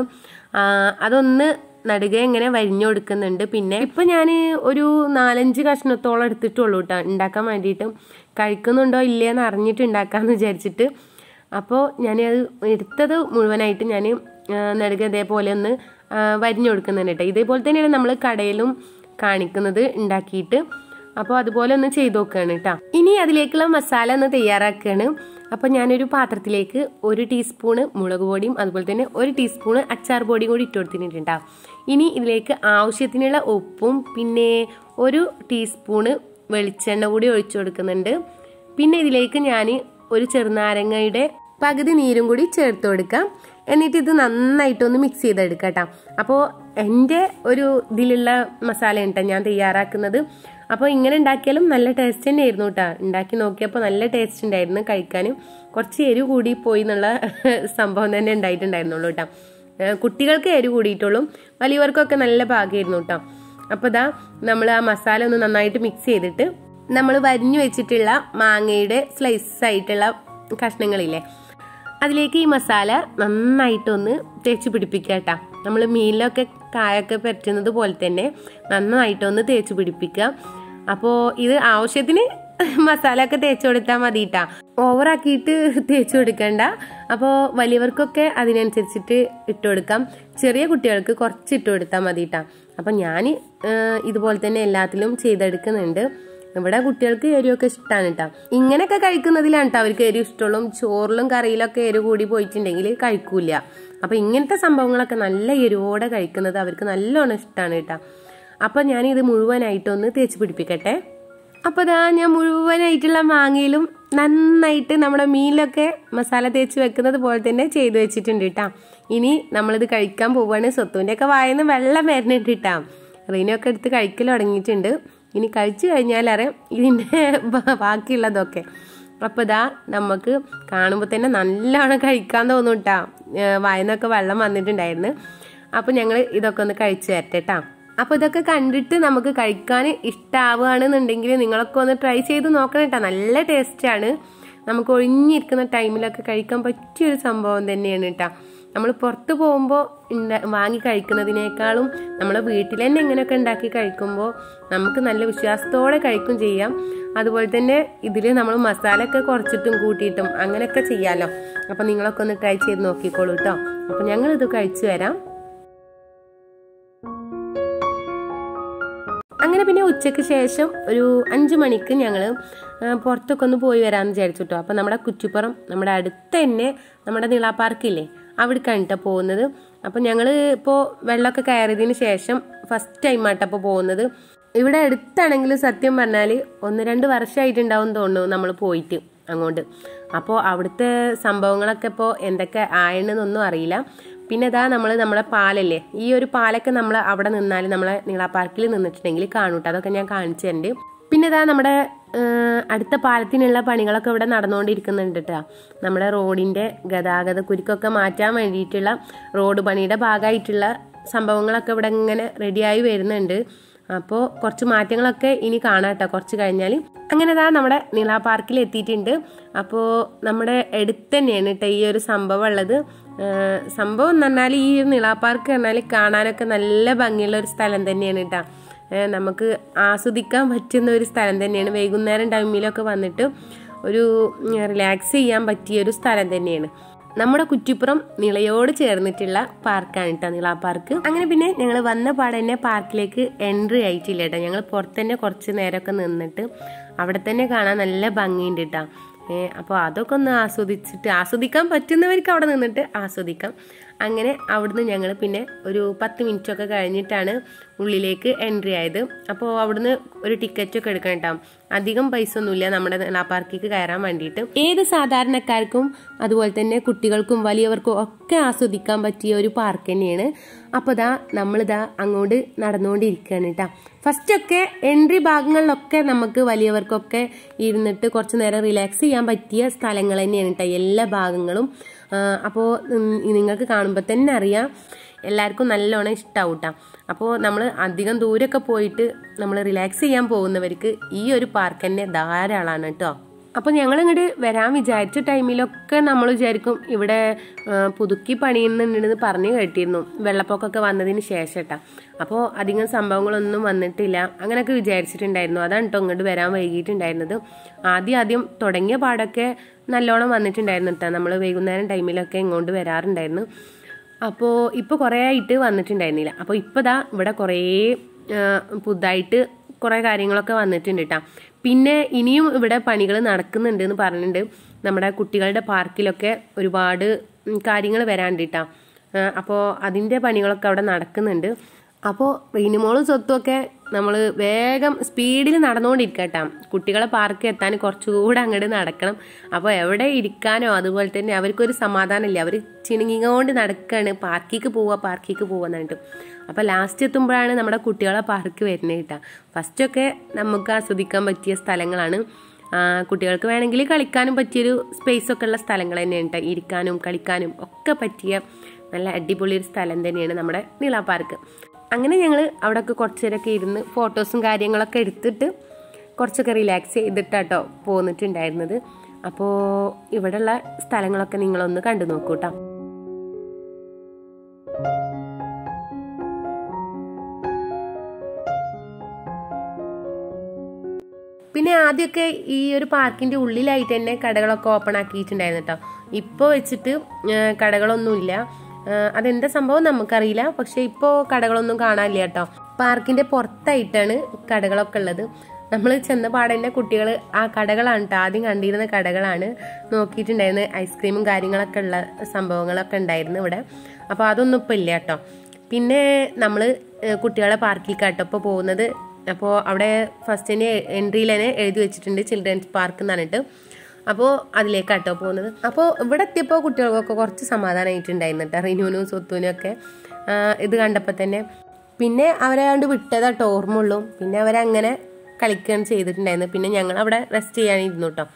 അതൊന്ന് നടുക ഇങ്ങനെ വരിഞ്ഞു കൊടുക്കുന്നുണ്ട് പിന്നെ ഇപ്പം ഞാൻ ഒരു നാലഞ്ച് കഷ്ണത്തോളം എടുത്തിട്ടുള്ളൂ കേട്ടോ ഉണ്ടാക്കാൻ വേണ്ടിയിട്ട് കഴിക്കുന്നുണ്ടോ ഇല്ലയെന്ന് അറിഞ്ഞിട്ട് ഉണ്ടാക്കാമെന്ന് വിചാരിച്ചിട്ട് അപ്പോൾ ഞാൻ അത് എടുത്തത് മുഴുവനായിട്ട് ഞാൻ നടുക ഇതേപോലെ ഒന്ന് വരിഞ്ഞു കൊടുക്കുന്നുണ്ട് കേട്ടോ ഇതേപോലെ തന്നെയാണ് നമ്മൾ കടയിലും കാണിക്കുന്നത് ഉണ്ടാക്കിയിട്ട് അപ്പോൾ അതുപോലെ ഒന്ന് ചെയ്ത് നോക്കുകയാണ് കേട്ടോ ഇനി അതിലേക്കുള്ള മസാല ഒന്ന് തയ്യാറാക്കുകയാണ് അപ്പോൾ ഞാനൊരു പാത്രത്തിലേക്ക് ഒരു ടീസ്പൂണ് മുളക് പൊടിയും അതുപോലെ തന്നെ ഒരു ടീസ്പൂണ് അച്ചാർ പൊടിയും കൂടി ഇട്ട് കൊടുത്തിട്ടുണ്ടാവും ഇനി ഇതിലേക്ക് ആവശ്യത്തിനുള്ള ഉപ്പും പിന്നെ ഒരു ടീസ്പൂണ് വെളിച്ചെണ്ണ കൂടി ഒഴിച്ചു കൊടുക്കുന്നുണ്ട് പിന്നെ ഇതിലേക്ക് ഞാൻ ഒരു ചെറുനാരങ്ങയുടെ പകുതി നീരും കൂടി ചേർത്ത് കൊടുക്കാം എന്നിട്ട് ഇത് നന്നായിട്ടൊന്ന് മിക്സ് ചെയ്തെടുക്കാം കേട്ടോ അപ്പോൾ എൻ്റെ ഒരു ഇതിലുള്ള മസാല കേട്ടോ ഞാൻ തയ്യാറാക്കുന്നത് അപ്പോൾ ഇങ്ങനെ ഉണ്ടാക്കിയാലും നല്ല ടേസ്റ്റ് തന്നെയായിരുന്നു കേട്ടോ ഉണ്ടാക്കി നോക്കിയപ്പോൾ നല്ല ടേസ്റ്റ് ഉണ്ടായിരുന്നു കഴിക്കാനും കുറച്ച് എരിവ് കൂടി പോയി എന്നുള്ള സംഭവം തന്നെ ഉണ്ടായിട്ടുണ്ടായിരുന്നുള്ളൂ കേട്ടോ കുട്ടികൾക്ക് എരിവ് കൂടിയിട്ടുള്ളൂ വലിയവർക്കൊക്കെ നല്ല ഭാഗ്യമായിരുന്നു കേട്ടോ അപ്പോൾ ഇതാ നമ്മൾ ആ മസാല ഒന്ന് നന്നായിട്ട് മിക്സ് ചെയ്തിട്ട് നമ്മൾ വരിഞ്ഞു വെച്ചിട്ടുള്ള മാങ്ങയുടെ സ്ലൈസ് ആയിട്ടുള്ള കഷ്ണങ്ങളില്ലേ അതിലേക്ക് ഈ മസാല നന്നായിട്ടൊന്ന് തേച്ച് പിടിപ്പിക്കുക കേട്ടോ നമ്മൾ മീനിലൊക്കെ കായൊക്കെ പറ്റുന്നത് പോലെ തന്നെ നന്നായിട്ടൊന്ന് തേച്ച് പിടിപ്പിക്കുക അപ്പോൾ ഇത് ആവശ്യത്തിന് മസാല ഒക്കെ തേച്ച് കൊടുത്താൽ മതി കേട്ടാ ഓവറാക്കിയിട്ട് തേച്ച് കൊടുക്കണ്ട അപ്പോൾ വലിയവർക്കൊക്കെ അതിനനുസരിച്ചിട്ട് ഇട്ട് കൊടുക്കാം ചെറിയ കുട്ടികൾക്ക് കുറച്ച് ഇട്ട് കൊടുത്താൽ മതി കേട്ടാ അപ്പം ഞാൻ ഇതുപോലെ തന്നെ എല്ലാത്തിലും ചെയ്തെടുക്കുന്നുണ്ട് ഇവിടെ കുട്ടികൾക്ക് എരിവൊക്കെ ഇഷ്ടമാണ് കേട്ടോ ഇങ്ങനെയൊക്കെ കഴിക്കുന്നതിലാണ് കേട്ടോ അവർക്ക് എരിവ് ഇഷ്ടമുള്ളൂ ചോറിലും കറിയിലൊക്കെ എരിവ് കൂടി പോയിട്ടുണ്ടെങ്കിൽ കഴിക്കൂല അപ്പൊ ഇങ്ങനത്തെ സംഭവങ്ങളൊക്കെ നല്ല എരിവോടെ കഴിക്കുന്നത് അവർക്ക് നല്ലോണം ഇഷ്ടമാണ് കേട്ടോ അപ്പൊ ഞാൻ ഇത് മുഴുവനായിട്ടൊന്ന് തേച്ച് പിടിപ്പിക്കട്ടെ അപ്പൊ ഇതാ ഞാൻ മുഴുവനായിട്ടുള്ള മാങ്ങയിലും നന്നായിട്ട് നമ്മുടെ മീനിലൊക്കെ മസാല തേച്ച് വെക്കുന്നത് പോലെ തന്നെ ചെയ്തു വെച്ചിട്ടുണ്ട് കേട്ടോ ഇനി നമ്മളിത് കഴിക്കാൻ പോവാണ് സ്വത്തുവിൻ്റെ ഒക്കെ വായന്ന് വെള്ളം വരുന്നുണ്ട് കേട്ടോ റീനൊക്കെ എടുത്ത് കഴിക്കൽ തുടങ്ങിയിട്ടുണ്ട് ഇനി കഴിച്ചു കഴിഞ്ഞാലറിയാം ഇതിൻ്റെ ബാക്കിയുള്ളതൊക്കെ അപ്പോൾ ഇതാ നമുക്ക് കാണുമ്പോൾ തന്നെ നല്ലോണം കഴിക്കാൻ തോന്നും കേട്ടോ വായന്നൊക്കെ വെള്ളം വന്നിട്ടുണ്ടായിരുന്നു അപ്പോൾ ഞങ്ങൾ ഇതൊക്കെ ഒന്ന് കഴിച്ചു തരട്ടെ കേട്ടോ അപ്പോൾ ഇതൊക്കെ കണ്ടിട്ട് നമുക്ക് കഴിക്കാൻ ഇഷ്ടമാവുകയാണെന്നുണ്ടെങ്കിൽ നിങ്ങളൊക്കെ ഒന്ന് ട്രൈ ചെയ്ത് നോക്കണം കേട്ടോ നല്ല ടേസ്റ്റാണ് നമുക്ക് ഒഴിഞ്ഞിരിക്കുന്ന ടൈമിലൊക്കെ കഴിക്കാൻ പറ്റിയൊരു സംഭവം തന്നെയാണ് കേട്ടോ നമ്മൾ പുറത്ത് പോകുമ്പോൾ വാങ്ങി കഴിക്കുന്നതിനേക്കാളും നമ്മൾ വീട്ടിൽ തന്നെ ഇങ്ങനെയൊക്കെ ഉണ്ടാക്കി കഴിക്കുമ്പോൾ നമുക്ക് നല്ല വിശ്വാസത്തോടെ കഴിക്കും ചെയ്യാം അതുപോലെ തന്നെ ഇതിൽ നമ്മൾ മസാല ഒക്കെ കുറച്ചിട്ടും കൂട്ടിയിട്ടും അങ്ങനെയൊക്കെ ചെയ്യാമല്ലോ അപ്പം നിങ്ങളൊക്കെ ഒന്ന് ട്രൈ ചെയ്ത് നോക്കിക്കോളൂ കേട്ടോ അപ്പം ഞങ്ങളിത് കഴിച്ചു വരാം അങ്ങനെ പിന്നെ ഉച്ചയ്ക്ക് ശേഷം ഒരു അഞ്ച് മണിക്ക് ഞങ്ങൾ പുറത്തൊക്കെ ഒന്ന് പോയി വരാമെന്ന് വിചാരിച്ചു കേട്ടോ അപ്പം നമ്മുടെ കുറ്റിപ്പുറം നമ്മുടെ അടുത്ത് തന്നെ നമ്മുടെ നീള പാർക്കില്ലേ അവിടേക്കാണ് കേട്ടോ പോകുന്നത് അപ്പം ഞങ്ങൾ ഇപ്പോൾ വെള്ളമൊക്കെ കയറിയതിന് ശേഷം ഫസ്റ്റ് ടൈമാട്ടോ അപ്പോൾ പോകുന്നത് ഇവിടെ അടുത്താണെങ്കിലും സത്യം പറഞ്ഞാൽ ഒന്ന് രണ്ട് വർഷമായിട്ടുണ്ടാവും തോന്നുന്നു നമ്മൾ പോയിട്ട് അങ്ങോട്ട് അപ്പോൾ അവിടുത്തെ സംഭവങ്ങളൊക്കെ ഇപ്പോൾ എന്തൊക്കെ ആയെന്നൊന്നും അറിയില്ല പിന്നെ ഇതാ നമ്മൾ നമ്മളെ പാലല്ലേ ഈ ഒരു പാലൊക്കെ നമ്മൾ അവിടെ നിന്നാൽ നമ്മളെ നീള പാർക്കിൽ നിന്നിട്ടുണ്ടെങ്കിൽ കാണൂട്ടോ അതൊക്കെ ഞാൻ കാണിച്ചു തരുന്നുണ്ട് പിന്നെ ഇതാ നമ്മുടെ അടുത്ത പാലത്തിനുള്ള പണികളൊക്കെ ഇവിടെ നടന്നുകൊണ്ടിരിക്കുന്നുണ്ട് കേട്ടോ നമ്മുടെ റോഡിൻ്റെ ഗതാഗത കുരുക്കൊക്കെ മാറ്റാൻ വേണ്ടിയിട്ടുള്ള റോഡ് പണിയുടെ ഭാഗമായിട്ടുള്ള സംഭവങ്ങളൊക്കെ ഇവിടെ ഇങ്ങനെ റെഡിയായി വരുന്നുണ്ട് അപ്പോൾ കുറച്ച് മാറ്റങ്ങളൊക്കെ ഇനി കാണാം കേട്ടോ കുറച്ച് കഴിഞ്ഞാൽ അങ്ങനെ ഇതാ നമ്മുടെ നീള പാർക്കിൽ എത്തിയിട്ടുണ്ട് അപ്പോൾ നമ്മുടെ അടുത്ത് തന്നെയാണ് കേട്ടോ ഈ ഒരു സംഭവം ഉള്ളത് സംഭവം എന്ന് പറഞ്ഞാൽ ഈ നീള പാർക്ക് പറഞ്ഞാൽ കാണാനൊക്കെ നല്ല ഭംഗിയുള്ള ഒരു സ്ഥലം തന്നെയാണ് കേട്ടോ നമുക്ക് ആസ്വദിക്കാൻ പറ്റുന്ന ഒരു സ്ഥലം തന്നെയാണ് വൈകുന്നേരം ടൈമിലൊക്കെ വന്നിട്ട് ഒരു റിലാക്സ് ചെയ്യാൻ പറ്റിയ ഒരു സ്ഥലം തന്നെയാണ് നമ്മുടെ കുറ്റിപ്പുറം നിളയോട് ചേർന്നിട്ടുള്ള പാർക്കാണ് കേട്ടോ നിള പാർക്ക് അങ്ങനെ പിന്നെ ഞങ്ങൾ വന്ന പാടെ തന്നെ പാർക്കിലേക്ക് എൻട്രി ആയിട്ടില്ല കേട്ടോ ഞങ്ങൾ പുറത്ത് തന്നെ കുറച്ച് നേരമൊക്കെ നിന്നിട്ട് അവിടെ തന്നെ കാണാൻ നല്ല ഭംഗിയുണ്ട് കേട്ടോ അപ്പോൾ അതൊക്കെ ഒന്ന് ആസ്വദിച്ചിട്ട് ആസ്വദിക്കാൻ പറ്റുന്നവർക്ക് അവിടെ നിന്നിട്ട് ആസ്വദിക്കാം അങ്ങനെ അവിടുന്ന് ഞങ്ങൾ പിന്നെ ഒരു പത്ത് മിനിറ്റ് ഒക്കെ കഴിഞ്ഞിട്ടാണ് ഉള്ളിലേക്ക് എൻട്രി ആയത് അപ്പോൾ അവിടുന്ന് ഒരു ടിക്കറ്റ് ഒക്കെ എടുക്കണം കേട്ടോ അധികം പൈസ ഒന്നുമില്ല നമ്മുടെ പാർക്കിലേക്ക് കയറാൻ വേണ്ടിയിട്ട് ഏത് സാധാരണക്കാർക്കും അതുപോലെ തന്നെ കുട്ടികൾക്കും വലിയവർക്കും ഒക്കെ ആസ്വദിക്കാൻ പറ്റിയ ഒരു പാർക്ക് തന്നെയാണ് അപ്പോൾ ദാ നമ്മളിതാ അങ്ങോട്ട് നടന്നുകൊണ്ടിരിക്കുകയാണ് കേട്ടോ ഫസ്റ്റ് ഒക്കെ എൻട്രി ഭാഗങ്ങളിലൊക്കെ നമുക്ക് വലിയവർക്കൊക്കെ ഇരുന്നിട്ട് കുറച്ച് നേരം റിലാക്സ് ചെയ്യാൻ പറ്റിയ സ്ഥലങ്ങൾ തന്നെയാണ് കേട്ടോ എല്ലാ ഭാഗങ്ങളും അപ്പോൾ നിങ്ങൾക്ക് കാണുമ്പോൾ തന്നെ അറിയാം എല്ലാവർക്കും നല്ലോണം ഇഷ്ടാവും കേട്ടോ അപ്പോൾ നമ്മൾ അധികം ദൂരമൊക്കെ പോയിട്ട് നമ്മൾ റിലാക്സ് ചെയ്യാൻ പോകുന്നവർക്ക് ഈ ഒരു പാർക്ക് തന്നെ ധാരാളമാണ് കേട്ടോ അപ്പോൾ ഞങ്ങൾ ഇങ്ങോട്ട് വരാൻ വിചാരിച്ച ടൈമിലൊക്കെ നമ്മൾ വിചാരിക്കും ഇവിടെ പുതുക്കി പണിയുന്നുണ്ടെന്ന് പറഞ്ഞു കേട്ടിരുന്നു വെള്ളപ്പൊക്കമൊക്കെ വന്നതിന് ശേഷം കേട്ടോ അപ്പോൾ അധികം സംഭവങ്ങളൊന്നും വന്നിട്ടില്ല അങ്ങനെയൊക്കെ വിചാരിച്ചിട്ടുണ്ടായിരുന്നു അതാണ് കേട്ടോ ഇങ്ങോട്ട് വരാൻ വൈകിട്ടുണ്ടായിരുന്നത് ആദ്യം ആദ്യം തുടങ്ങിയ പാടൊക്കെ നല്ലോണം വന്നിട്ടുണ്ടായിരുന്നു കേട്ടോ നമ്മൾ വൈകുന്നേരം ടൈമിലൊക്കെ ഇങ്ങോട്ട് വരാറുണ്ടായിരുന്നു അപ്പോൾ ഇപ്പോൾ കുറേ ആയിട്ട് വന്നിട്ടുണ്ടായിരുന്നില്ല അപ്പോൾ ഇപ്പോൾ ദാ ഇവിടെ കുറേ പുതുതായിട്ട് കുറേ കാര്യങ്ങളൊക്കെ വന്നിട്ടുണ്ട് കേട്ടോ പിന്നെ ഇനിയും ഇവിടെ പണികൾ നടക്കുന്നുണ്ട് എന്ന് പറഞ്ഞിട്ടുണ്ട് നമ്മുടെ കുട്ടികളുടെ പാർക്കിലൊക്കെ ഒരുപാട് കാര്യങ്ങൾ വരാണ്ട് കേട്ടോ അപ്പോൾ അതിൻ്റെ പണികളൊക്കെ അവിടെ നടക്കുന്നുണ്ട് അപ്പോൾ റീനിമോളും സ്വത്തും ഒക്കെ നമ്മൾ വേഗം സ്പീഡിൽ നടന്നുകൊണ്ടിരിക്കുക കേട്ടോ കുട്ടികളെ പാർക്ക് എത്താൻ കുറച്ചുകൂടെ അങ്ങോട്ട് നടക്കണം അപ്പോൾ എവിടെ ഇരിക്കാനോ അതുപോലെ തന്നെ അവർക്കൊരു സമാധാനമില്ല അവർ ചിണുങ്ങിക്കൊണ്ട് നടക്കുകയാണ് പാർക്കിക്ക് പോവുക പാർക്കിക്ക് പോവുക എന്നിട്ട് അപ്പോൾ ലാസ്റ്റ് എത്തുമ്പോഴാണ് നമ്മുടെ കുട്ടികളെ പാർക്ക് വരുന്നത് കേട്ടോ ഫസ്റ്റൊക്കെ നമുക്ക് ആസ്വദിക്കാൻ പറ്റിയ സ്ഥലങ്ങളാണ് കുട്ടികൾക്ക് വേണമെങ്കിൽ കളിക്കാനും പറ്റിയൊരു സ്പേസ് ഒക്കെ ഉള്ള സ്ഥലങ്ങൾ തന്നെയാണ് കേട്ടോ ഇരിക്കാനും കളിക്കാനും ഒക്കെ പറ്റിയ നല്ല അടിപൊളി ഒരു സ്ഥലം തന്നെയാണ് നമ്മുടെ നീള പാർക്ക് അങ്ങനെ ഞങ്ങൾ അവിടെയൊക്കെ കുറച്ച് നേരമൊക്കെ ഇരുന്ന് ഫോട്ടോസും കാര്യങ്ങളൊക്കെ എടുത്തിട്ട് കുറച്ചൊക്കെ റിലാക്സ് ചെയ്തിട്ടാട്ടോ പോന്നിട്ടുണ്ടായിരുന്നത് അപ്പോൾ ഇവിടെയുള്ള സ്ഥലങ്ങളൊക്കെ നിങ്ങളൊന്ന് കണ്ടു നോക്കൂ കേട്ടോ പിന്നെ ആദ്യമൊക്കെ ഈ ഒരു പാർക്കിന്റെ ഉള്ളിലായിട്ട് തന്നെ കടകളൊക്കെ ഓപ്പൺ ആക്കിയിട്ടുണ്ടായിരുന്നു കേട്ടോ ഇപ്പോൾ വെച്ചിട്ട് കടകളൊന്നുമില്ല അതെന്താ സംഭവം നമുക്കറിയില്ല പക്ഷെ ഇപ്പോൾ കടകളൊന്നും കാണാനില്ല കേട്ടോ പാർക്കിന്റെ പുറത്തായിട്ടാണ് കടകളൊക്കെ ഉള്ളത് നമ്മൾ ചെന്ന പാടന്നെ കുട്ടികൾ ആ കടകളാണ് കേട്ടോ ആദ്യം കണ്ടിരുന്ന കടകളാണ് നോക്കിയിട്ടുണ്ടായിരുന്നത് ഐസ്ക്രീമും കാര്യങ്ങളൊക്കെ ഉള്ള സംഭവങ്ങളൊക്കെ ഉണ്ടായിരുന്നു ഇവിടെ അപ്പോൾ അതൊന്നും ഇപ്പം ഇല്ല കേട്ടോ പിന്നെ നമ്മൾ കുട്ടികളെ പാർക്കിൽ കേട്ടോ ഇപ്പോൾ പോകുന്നത് അപ്പോൾ അവിടെ ഫസ്റ്റ് തന്നെ എൻട്രിയിൽ തന്നെ എഴുതി വെച്ചിട്ടുണ്ട് ചിൽഡ്രൻസ് പാർക്ക് എന്ന് പറഞ്ഞിട്ട് അപ്പോൾ അതിലേക്കാട്ടോ പോകുന്നത് അപ്പോൾ ഇവിടെ എത്തിയപ്പോൾ കുട്ടികൾക്കൊക്കെ കുറച്ച് സമാധാനമായിട്ടുണ്ടായിരുന്നു കേട്ടോ റിനുവിനും സ്വത്തുവിനും ഒക്കെ ഇത് കണ്ടപ്പോൾ തന്നെ പിന്നെ അവരെ കണ്ട് വിട്ടതാട്ടോ ഓർമ്മയുള്ളൂ പിന്നെ അവരങ്ങനെ കളിക്കുകയാണ് ചെയ്തിട്ടുണ്ടായിരുന്നു പിന്നെ ഞങ്ങൾ അവിടെ റെസ്റ്റ് ചെയ്യാനിരുന്നു കേട്ടോ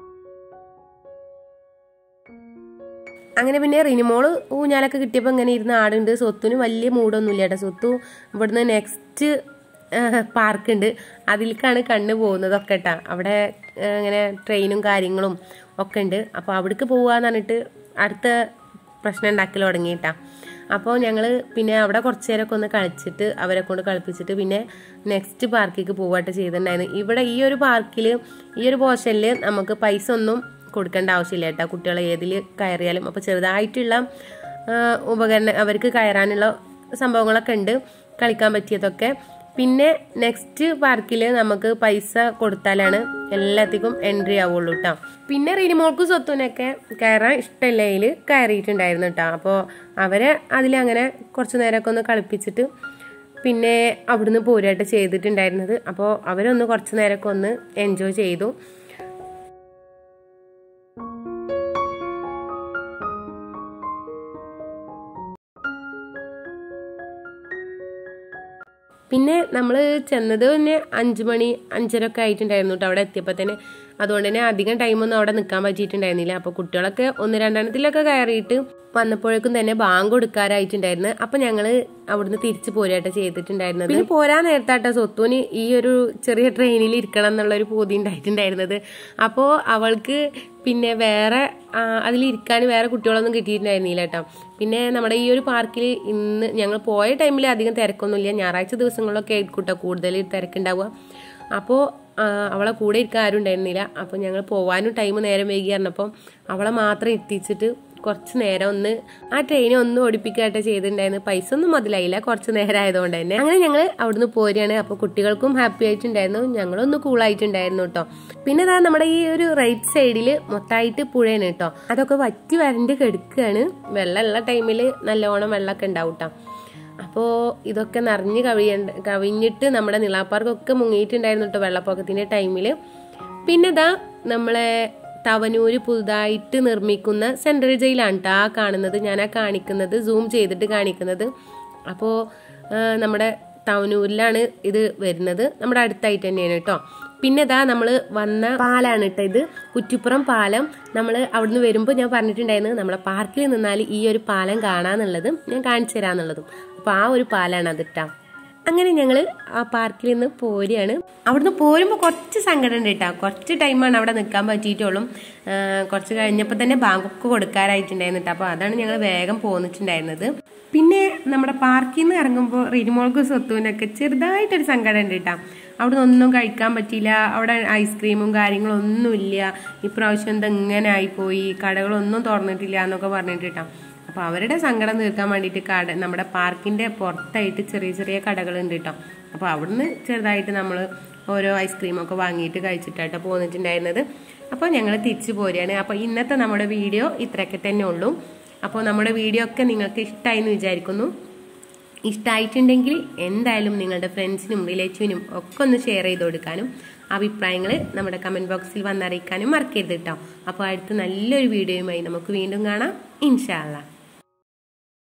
അങ്ങനെ പിന്നെ റിനിമോള് ഊഞ്ഞാലൊക്കെ കിട്ടിയപ്പോൾ ഇങ്ങനെ ഇരുന്ന് ആടുണ്ട് സ്വത്തുന് വലിയ മൂടൊന്നുമില്ല കേട്ടോ സ്വത്തു ഇവിടുന്ന് നെക്സ്റ്റ് പാർക്ക് ഉണ്ട് അതിലേക്കാണ് കണ്ണ് പോകുന്നതൊക്കെ കേട്ടാ അവിടെ ഇങ്ങനെ ട്രെയിനും കാര്യങ്ങളും ഒക്കെ ഉണ്ട് അപ്പോൾ അവിടേക്ക് പോകാന്ന് പറഞ്ഞിട്ട് അടുത്ത പ്രശ്നം ഉണ്ടാക്കൽ തുടങ്ങിയിട്ടാ അപ്പോൾ ഞങ്ങൾ പിന്നെ അവിടെ കുറച്ച് നേരമൊക്കെ ഒന്ന് കളിച്ചിട്ട് അവരെ കൊണ്ട് കളിപ്പിച്ചിട്ട് പിന്നെ നെക്സ്റ്റ് പാർക്കിലേക്ക് പോവാട്ട് ചെയ്തിട്ടുണ്ടായിരുന്നു ഇവിടെ ഈ ഒരു പാർക്കിൽ ഈ ഒരു പോർഷനിൽ നമുക്ക് പൈസ ഒന്നും കൊടുക്കേണ്ട ആവശ്യമില്ല കേട്ടോ കുട്ടികൾ ഏതിൽ കയറിയാലും അപ്പോൾ ചെറുതായിട്ടുള്ള ഉപകരണം അവർക്ക് കയറാനുള്ള സംഭവങ്ങളൊക്കെ ഉണ്ട് കളിക്കാൻ പറ്റിയതൊക്കെ പിന്നെ നെക്സ്റ്റ് പാർക്കിൽ നമുക്ക് പൈസ കൊടുത്താലാണ് എല്ലാത്തിനും എൻട്രി ആവുള്ളൂ കേട്ടോ പിന്നെ റിനിമോൾക്കും സ്വത്തുനൊക്കെ കയറാൻ ഇഷ്ടമില്ലയിൽ കയറിയിട്ടുണ്ടായിരുന്നു കേട്ടോ അപ്പോൾ അവരെ അതിലങ്ങനെ കുറച്ച് നേരമൊക്കെ ഒന്ന് കളിപ്പിച്ചിട്ട് പിന്നെ അവിടുന്ന് പോരായിട്ട് ചെയ്തിട്ടുണ്ടായിരുന്നത് അപ്പോൾ അവരൊന്ന് കുറച്ച് നേരമൊക്കെ ഒന്ന് എൻജോയ് ചെയ്തു പിന്നെ നമ്മൾ ചെന്നത് തന്നെ അഞ്ച് മണി അഞ്ചര ഒക്കെ ആയിട്ടുണ്ടായിരുന്നു കേട്ടോ അവിടെ എത്തിയപ്പോൾ തന്നെ അതുകൊണ്ട് തന്നെ അധികം ടൈമൊന്നും അവിടെ നിൽക്കാൻ പറ്റിയിട്ടുണ്ടായിരുന്നില്ല അപ്പോൾ കുട്ടികളൊക്കെ ഒന്ന് രണ്ടെണ്ണത്തിലൊക്കെ കയറിയിട്ട് വന്നപ്പോഴേക്കും തന്നെ ബാങ്ക് കൊടുക്കാറായിട്ടുണ്ടായിരുന്നു അപ്പം ഞങ്ങൾ അവിടുന്ന് തിരിച്ചു പോരാട്ടോ ചെയ്തിട്ടുണ്ടായിരുന്നത് പിന്നെ പോരാൻ നേരത്താട്ടോ സ്വത്തുവിന് ഈ ഒരു ചെറിയ ട്രെയിനിൽ ഇരിക്കണം എന്നുള്ള ഒരു പൂതി ഉണ്ടായിട്ടുണ്ടായിരുന്നത് അപ്പോൾ അവൾക്ക് പിന്നെ വേറെ അതിലിരിക്കാൻ വേറെ കുട്ടികളൊന്നും കിട്ടിയിട്ടുണ്ടായിരുന്നില്ല കേട്ടോ പിന്നെ നമ്മുടെ ഈ ഒരു പാർക്കിൽ ഇന്ന് ഞങ്ങൾ പോയ ടൈമിൽ അധികം തിരക്കൊന്നുമില്ല ഞായറാഴ്ച ദിവസങ്ങളിലൊക്കെ ആയിരിക്കും കേട്ടോ കൂടുതൽ തിരക്കുണ്ടാവുക അപ്പോൾ അവളെ കൂടെ ഇരിക്കാൻ ആരും ഉണ്ടായിരുന്നില്ല അപ്പോൾ ഞങ്ങൾ പോകാനും ടൈം നേരം വൈകി പറഞ്ഞപ്പോൾ അവളെ മാത്രം എത്തിച്ചിട്ട് കുറച്ച് നേരം ഒന്ന് ആ ട്രെയിനെ ഒന്ന് ഓടിപ്പിക്കായിട്ട് ചെയ്തിട്ടുണ്ടായിരുന്നു പൈസ ഒന്നും മുതലായില്ല കുറച്ച് നേരം ആയതുകൊണ്ട് തന്നെ അങ്ങനെ ഞങ്ങൾ അവിടുന്ന് പോരുകയാണ് അപ്പോൾ കുട്ടികൾക്കും ഹാപ്പി ആയിട്ടുണ്ടായിരുന്നു ഞങ്ങളൊന്ന് കൂളായിട്ടുണ്ടായിരുന്നു കേട്ടോ പിന്നെ ഇതാ നമ്മുടെ ഈ ഒരു റൈറ്റ് സൈഡിൽ മൊത്തമായിട്ട് പുഴയാണ് കേട്ടോ അതൊക്കെ വറ്റി വരണ്ട് കെടുക്കുകയാണ് വെള്ളമുള്ള ടൈമിൽ നല്ലോണം വെള്ളമൊക്കെ ഉണ്ടാവും കേട്ടോ അപ്പോൾ ഇതൊക്കെ നിറഞ്ഞ് കവിയണ്ട കവിഞ്ഞിട്ട് നമ്മുടെ നിളാപ്പാർക്കൊക്കെ മുങ്ങിയിട്ടുണ്ടായിരുന്നു കേട്ടോ വെള്ളപ്പൊക്കത്തിൻ്റെ ടൈമിൽ പിന്നെ ഇതാ നമ്മളെ തവനൂര് പുതുതായിട്ട് നിർമ്മിക്കുന്ന സെൻട്രൽ ജയിലാണ് കേട്ടോ ആ കാണുന്നത് ഞാൻ ആ കാണിക്കുന്നത് സൂം ചെയ്തിട്ട് കാണിക്കുന്നത് അപ്പോൾ നമ്മുടെ തവനൂരിലാണ് ഇത് വരുന്നത് നമ്മുടെ അടുത്തായിട്ട് തന്നെയാണ് കേട്ടോ പിന്നെ ഇതാ നമ്മൾ വന്ന പാലാണ് കേട്ടോ ഇത് കുറ്റിപ്പുറം പാലം നമ്മൾ അവിടുന്ന് വരുമ്പോൾ ഞാൻ പറഞ്ഞിട്ടുണ്ടായിരുന്നു നമ്മളെ പാർക്കിൽ നിന്നാൽ ഈ ഒരു പാലം കാണാന്നുള്ളതും ഞാൻ കാണിച്ചു തരാന്നുള്ളതും അപ്പോൾ ആ ഒരു പാലാണ് അത് കേട്ടോ അങ്ങനെ ഞങ്ങൾ ആ പാർക്കിൽ നിന്ന് പോരുകയാണ് അവിടുന്ന് പോരുമ്പോൾ കുറച്ച് സങ്കടം ഉണ്ട് കേട്ടോ കുറച്ച് ടൈമാണ് അവിടെ നിൽക്കാൻ പറ്റിയിട്ടുള്ളൂ കുറച്ച് കഴിഞ്ഞപ്പോൾ തന്നെ ബാങ്കൊക്കെ കൊടുക്കാറായിട്ടുണ്ടായിരുന്നു കേട്ടോ അപ്പോൾ അതാണ് ഞങ്ങൾ വേഗം പോന്നിട്ടുണ്ടായിരുന്നത് പിന്നെ നമ്മുടെ പാർക്കിൽ നിന്ന് ഇറങ്ങുമ്പോൾ റിനിമോൾക്ക് സ്വത്തുവിനൊക്കെ ചെറുതായിട്ടൊരു സങ്കടം ഉണ്ട് കേട്ടോ അവിടെ ഒന്നും കഴിക്കാൻ പറ്റിയില്ല അവിടെ ഐസ്ക്രീമും കാര്യങ്ങളും ഒന്നുമില്ല ഇപ്രാവശ്യം എന്താ ഇങ്ങനെ ആയിപ്പോയി കടകളൊന്നും തുറന്നിട്ടില്ല എന്നൊക്കെ പറഞ്ഞിട്ട് കേട്ടോ അപ്പോൾ അവരുടെ സങ്കടം തീർക്കാൻ വേണ്ടിയിട്ട് കട നമ്മുടെ പാർക്കിന്റെ പുറത്തായിട്ട് ചെറിയ ചെറിയ കടകളുണ്ട് കേട്ടോ അപ്പോൾ അവിടുന്ന് ചെറുതായിട്ട് നമ്മൾ ഓരോ ഐസ്ക്രീമൊക്കെ വാങ്ങിയിട്ട് കഴിച്ചിട്ടാട്ടോ പോന്നിട്ടുണ്ടായിരുന്നത് അപ്പോൾ ഞങ്ങൾ തിരിച്ചു പോരുകയാണ് അപ്പോൾ ഇന്നത്തെ നമ്മുടെ വീഡിയോ ഇത്രയൊക്കെ തന്നെ ഉള്ളൂ അപ്പോൾ നമ്മുടെ വീഡിയോ ഒക്കെ നിങ്ങൾക്ക് ഇഷ്ടമായി എന്ന് വിചാരിക്കുന്നു ഇഷ്ടമായിട്ടുണ്ടെങ്കിൽ എന്തായാലും നിങ്ങളുടെ ഫ്രണ്ട്സിനും റിലേറ്റീവിനും ഒക്കെ ഒന്ന് ഷെയർ ചെയ്ത് കൊടുക്കാനും അഭിപ്രായങ്ങൾ നമ്മുടെ കമൻറ്റ് ബോക്സിൽ വന്നറിയിക്കാനും മറക്കരുത് കേട്ടോ അപ്പോൾ അടുത്ത നല്ലൊരു വീഡിയോയുമായി നമുക്ക് വീണ്ടും കാണാം ഇൻഷാല്ല